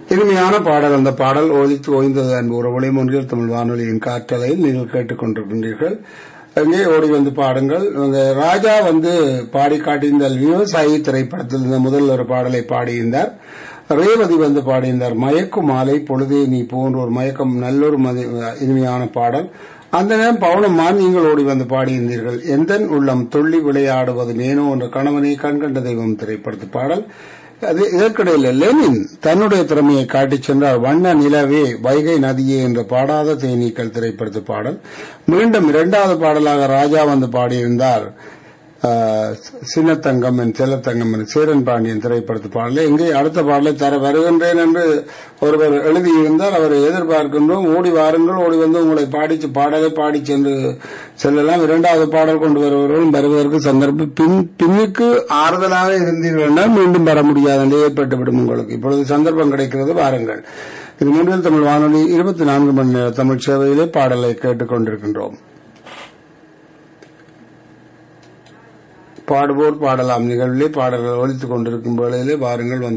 இனிமையான பாடல் அந்த பாடல் ஓதித்து ஓய்ந்தது அன்பு உறவுகளை ஒன்றியல் தமிழ் வானொலியின் காற்றலையில் நீங்கள் கேட்டுக்கொண்டிருக்கின்றீர்கள் அங்கே ஓடி வந்து பாடுங்கள் இவங்க ராஜா வந்து பாடி காட்டியிருந்த விவசாயி திரைப்படத்தில் இந்த முதல் ஒரு பாடலை பாடியிருந்தார் ரேவதி வந்து பாடியிருந்தார் மயக்கும் மாலை பொழுதே நீ போன்ற ஒரு மயக்கம் நல்லொரு மதி- இனிமையான பாடல் அந்த நேரம் பவுனம்மா நீங்கள் ஓடி வந்து பாடியிருந்தீர்கள் எந்தன் உள்ளம் துள்ளி விளையாடுவது மேனோ என்ற கணவனை கண்கண்ட தெய்வம் திரைப்படத்து பாடல் அது இதற்கிடையில் லெனின் தன்னுடைய திறமையை காட்டிச் சென்றார் வண்ண நிலவே வைகை நதியே என்ற பாடாத தேனீக்கள் திரைப்படத்து பாடல் மீண்டும் இரண்டாவது பாடலாக ராஜா வந்து பாடியிருந்தார் ஆஹ், சின்னத்தங்கம் என் செல்லத்தங்கம் என் சேரன் பாண்டியன் திரைப்படத்து பாடலை இங்கே அடுத்த பாடலை தர வருகின்றேன் என்று ஒருவர் எழுதியிருந்தார் அவரை எதிர்பார்க்கின்றோம் ஓடி வாருங்கள் ஓடி வந்து உங்களை பாடிச்சு பாடலை பாடி சென்று செல்லலாம் இரண்டாவது பாடல் கொண்டு வருபவர்களும் வருவதற்கு சந்தர்ப்பம் பின் பின்னுக்கு ஆறுதலாக இருந்தீர்கள் என்றால் மீண்டும் வர முடியாத நிலை ஏற்பட்டுவிடும் உங்களுக்கு இப்பொழுது சந்தர்ப்பம் கிடைக்கிறது வாருங்கள் இது முன்னில் தமிழ் வானொலி இருபத்தி நான்கு மணி நேர தமிழ் சேவையிலே பாடலை கேட்டுக் கொண்டிருக்கின்றோம் பாடுவோர் பாடலாம் நிகழ்விலே பாடல்கள் ஒலித்துக் கொண்டிருக்கும் வேளையிலே வாருங்கள் வந்து